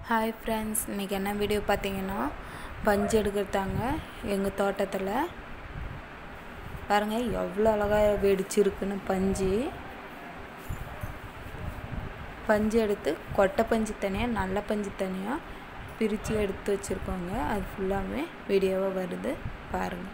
hi friends இன்றைக்கி என்ன video பார்த்தீங்கன்னா பஞ்சு எடுக்கிறதாங்க எங்கள் தோட்டத்தில் பாருங்கள் எவ்வளோ அழகாக வெடிச்சிருக்குன்னு பஞ்சு பஞ்சு எடுத்து கொட்டை பஞ்சு தனியாக நல்ல பஞ்சு தனியாக பிரித்து எடுத்து வச்சுருக்கோங்க அது ஃபுல்லாகவே வீடியோவாக வருது பாருங்கள்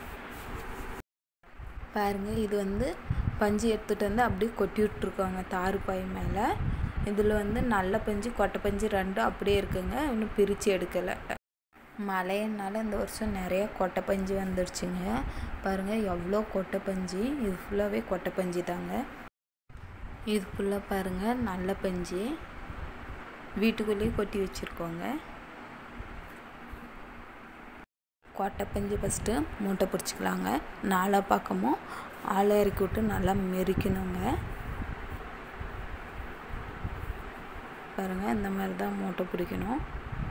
பாருங்கள் இது வந்து பஞ்சு எடுத்துகிட்டு வந்து அப்படியே கொட்டி விட்ருக்கோங்க தாறு பாய் மேலே இதில் வந்து நல்ல பஞ்சு கொட்டை பஞ்சு ரெண்டும் அப்படியே இருக்குங்க இன்னும் பிரித்து எடுக்கலை மழையினால இந்த வருஷம் நிறைய கொட்டை பஞ்சு வந்துடுச்சுங்க பாருங்கள் எவ்வளோ கொட்டை பஞ்சு இது ஃபுல்லாகவே கொட்டை பஞ்சு தாங்க இது ஃபுல்லாக பாருங்கள் நல்ல பஞ்சு வீட்டுக்குள்ளேயே கொட்டி வச்சுருக்கோங்க கொட்டை பஞ்சு ஃபஸ்ட்டு மூட்டை பிடிச்சிக்கலாங்க நாலா பக்கமும் ஆளை இறக்கி விட்டு நல்லா மெரிக்கணுங்க பாருங்கள் இந்த மாதிரி தான் மூட்டை பிடிக்கணும்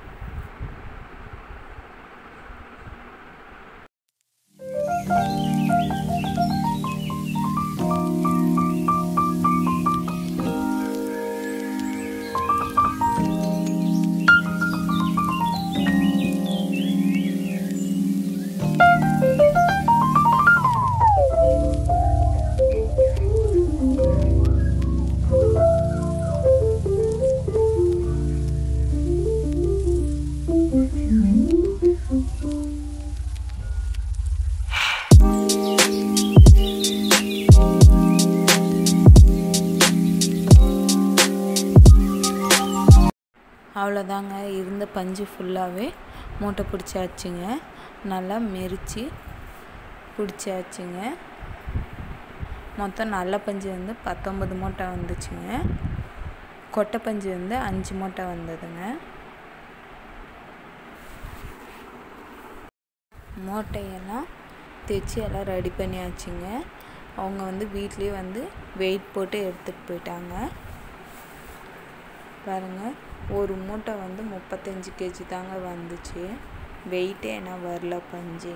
அவ்வளோதாங்க இருந்த பஞ்சு ஃபுல்லாகவே மூட்டை பிடிச்சாச்சுங்க நல்லா மெரித்து பிடிச்சாச்சுங்க மொத்தம் நல்ல பஞ்சு வந்து பத்தொம்பது மூட்டை வந்துச்சுங்க கொட்டை பஞ்சு வந்து அஞ்சு மூட்டை வந்ததுங்க மூட்டையெல்லாம் தைச்சி எல்லாம் ரெடி பண்ணியாச்சுங்க அவங்க வந்து வீட்லேயே வந்து வெயிட் போட்டு எடுத்துகிட்டு போயிட்டாங்க பாருங்கள் ஒரு மூட்டை வந்து முப்பத்தஞ்சு கேஜி தாங்க வந்துச்சு வெயிட்டே என்ன வரல பஞ்சு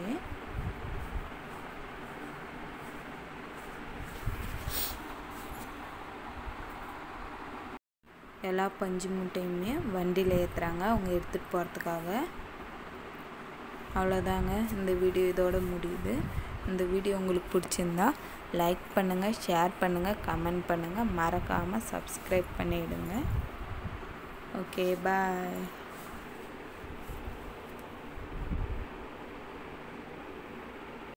எல்லா பஞ்சு மூட்டையுமே வண்டியில் ஏற்றுறாங்க அவங்க எடுத்துகிட்டு போகிறதுக்காக அவ்வளோதாங்க இந்த வீடியோ இதோட முடியுது இந்த வீடியோ உங்களுக்கு பிடிச்சிருந்தா லைக் பண்ணுங்கள் ஷேர் பண்ணுங்கள் கமெண்ட் பண்ணுங்கள் மறக்காமல் சப்ஸ்கிரைப் பண்ணிவிடுங்க ஓகே பாய்